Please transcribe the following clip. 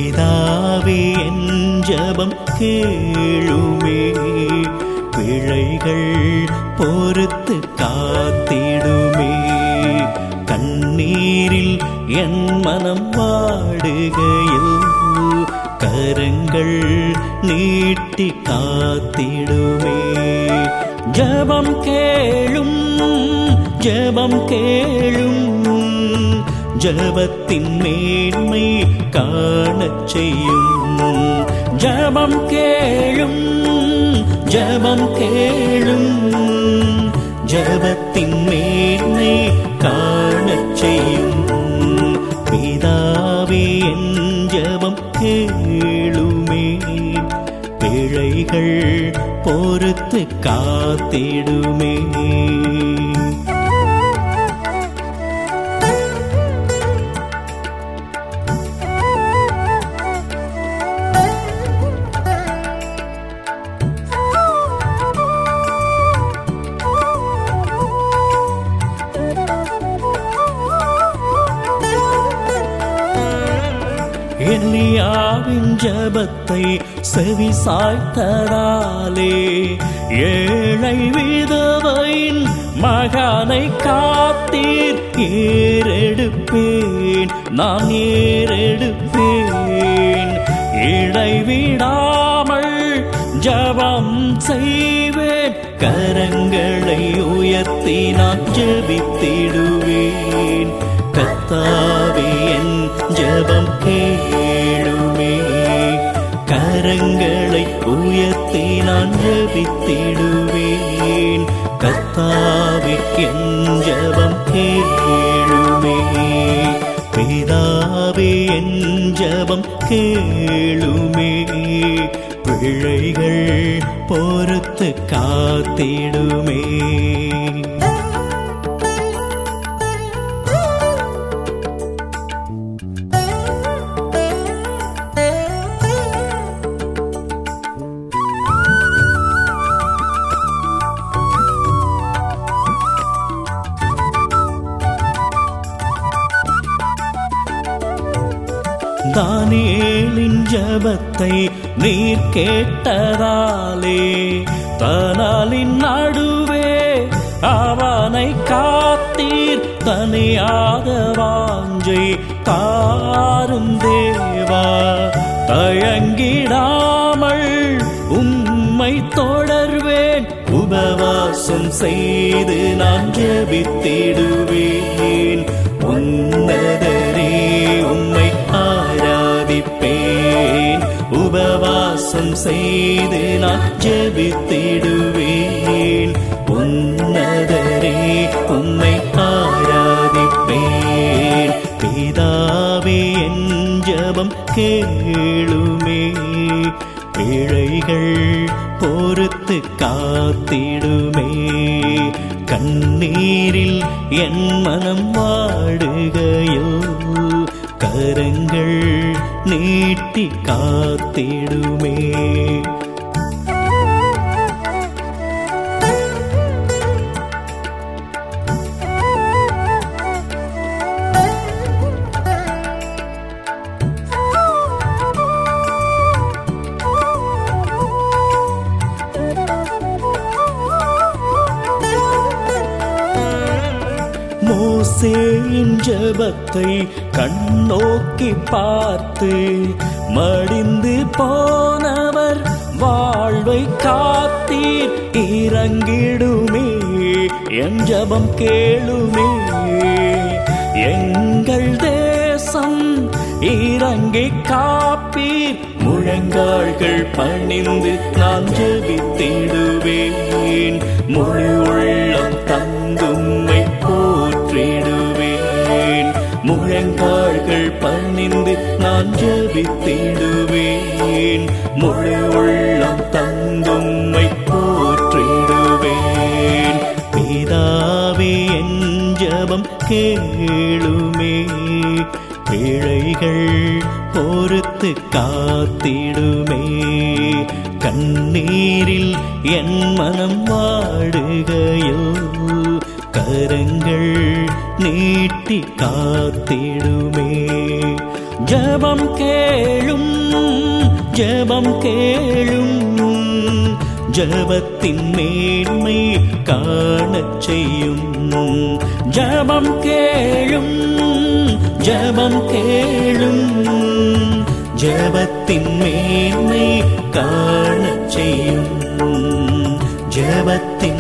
பிதாவே என் ஜபம் கேளுமே பிழைகள் பொறுத்து காத்திடுமே கண்ணீரில் என் மனம் வாடுகையில் கரங்கள் நீட்டி காத்திடுமே ஜபம் கேளும் ஜபம் கேளும் ஜபத்தின் மேன்மை காணச் செய்யும் ஜபம் கேளும் ஜபம் கேளும் ஜபத்தின் மேன்மை காணச் செய்யும் பிதாவே என் ஜபம் கேளுமே பிழைகள் பொறுத்து காத்திடுமே எலியாவின் ஜபத்தை செவி சாய்த்ததாலே ஏழை விதவையின் மகனை காத்தீர் ஏறெடுப்பேன் நான் ஏறெடுப்பேன் இடைவிடாமல் ஜபம் செய்வேன் கரங்களை உயர்த்தி நான் ஜெபித்திடுவேன் கத்தாவே என் ஜபம் கேளுமே கரங்களை உயர்த்தி நான் ஜபித்திடுவேன் கத்தாவே என் ஜபம் கேளுமே பிதாவே என் ஜபம் கேளுமே பிழைகள் பொறுத்து காத்திடுமே தானியேலின் ஜபத்தை நீர் கேட்டதாலே தனாலின் நடுவே அவனை காத்தீர் தனியாத வாஞ்சை தாரும் தேவா தயங்கிடாமல் உம்மை தொடர்வேன் உபவாசம் செய்து நான் ஜெபித்திடுவேன் உன்னதரே உம்மை ஆராதிப்பேன் உபவாசம் செய்து நான் ஜெபித்திடுவேன் உன்னதரே உம்மை ஆராதிப்பேன் பிதாவே என் ஜபம் கேளுமே பிழைகள் பொறுத்து காத்திடுமே கண்ணீரில் என் மனம் வாடுகையோ கரங்கள் நீட்டி காத்திடுமே மோசேயின் ஜபத்தை கண்ணோக்கி பார்த்து மடிந்து போனவர் வாழ்வை காத்தீர் இறங்கிடுமே என் ஜபம் கேளுமே எங்கள் தேசம் இறங்கி காப்பீர் முழங்கால்கள் பணிந்து நான் ஜெபித்திடுவேன் முழு உள்ளம் தந்தும்மை போற்றிடுவேன் முழங்கால்கள் பணிந்து நான் ஜெபித்திடுவேன் முழு உள்ளம் தந்தும்மை போற்றிடுவேன் பிதாவே என் ஜபம் கேளுமே பிழைகள் பொறுத்து காத்திடுமே கண்ணீரில் என் மனம் வாடுகையோ கரங்கள் நீட்டி காத்திடுமே ஜபம் கேளும் ஜபம் கேளும் ஜபத்தின் மேன்மை காணச் செய்யும் ஜபம் கேளும் ஜபம் கேளும் ஜபத்தின் மேன்மை காணச் செய்யும் ஜபத்தின்